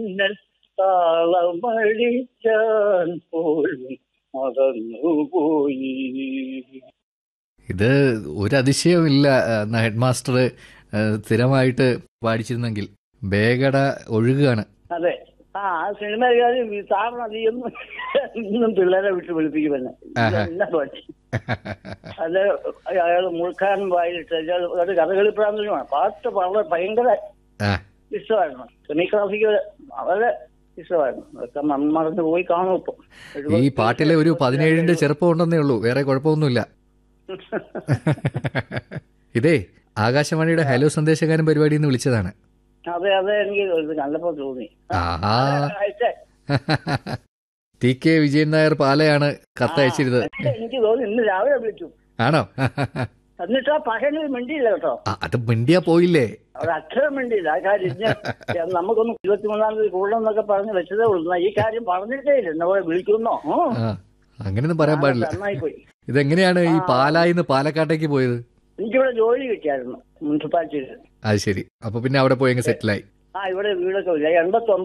മിന്നൽ താളമടിച്ചാൻ പോലും മറന്നുപോയി ഇത് ഒരു അതിശയവുമില്ല എന്ന ഹെഡ് മാസ്റ്റർ സ്ഥിരമായിട്ട് പാടിച്ചിരുന്നെങ്കിൽ ബേഗട ഒഴുകുകയാണ് അതെ ആ ആ സിനിമക്കാരും ഈ സാറിന് അധികം ഇന്നും പിള്ളേരെ വിട്ട് വിളിപ്പിക്കുമെന്നെ ആഹാ. എന്നാ പാട്ടി അത് അയാൾ മുഴുക്കാൻ വായിലിട്ട് അയാൾ അത് കഥകളി പ്രാന്തനുമാണ് പാട്ട് വളരെ ഭയങ്കര ആ ഇഷ്ടമായിരുന്നു സെമി ക്ലാസിക്കൽ വളരെ ഇഷ്ടമായിരുന്നു അതൊക്കെ മൺ- മറന്നു പോയി കാണും ഇപ്പം ഈ പാട്ടിലെ ഒരു പതിനേഴിന്റെ ചെറുപ്പം ഉണ്ടെന്നേ ഉള്ളൂ വേറെ കുഴപ്പമൊന്നുമില്ല ഇതേ ആകാശവാണിയുടെ ഹലോ സന്ദേശകാരൻ പരിപാടിയിൽ നിന്ന് വിളിച്ചതാണ് അതെ അതെ എനിക്ക് ഇത് കണ്ടപ്പോ തോന്നി ആഹാ അയച്ചേ. ടി കെ വിജയൻ നായർ പാലയാണ് കത്തയച്ചിരുന്നത് എനിക്ക് തോന്നി ഇന്ന് രാവിലെ വിളിച്ചു ആണോ എന്നിട്ട് ആ പകലിൽ മിണ്ടിയില്ല കേട്ടോ ആ, അത് മിണ്ടിയാ പോയില്ലേ ഒരു അക്ഷരം മിണ്ടിയില്ല ആ കാര്യം ഇന്ന് നമുക്കൊന്ന് ഇരുപത്തിമൂന്നാം തീയതി കൂടണമെന്നൊക്കെ പറഞ്ഞ് വെച്ചതേ ഉള്ളൂ എന്നാ ഈ കാര്യം പറഞ്ഞിട്ടേ ഇല്ല എന്നെ പോലെ വിളിക്കുന്നോ ഉം. ആ അങ്ങനെയൊന്നും പറയാൻ പാടില്ല നന്നായി പോയി ഇതെങ്ങനെയാണ് ഈ പാലായിന്ന് പാലക്കാട്ടേക്ക് പോയത് എനിക്കിവിടെ ജോലി കിട്ടിയായിരുന്നു മുനിസിപ്പാലിറ്റിയിൽ അത് ശരി അപ്പൊ പിന്നെ അവിടെ പോയി അങ്ങ് സെറ്റിലായി ആ ഇവിടെ വീടൊക്കെ ഇല്ല എൺപത്തി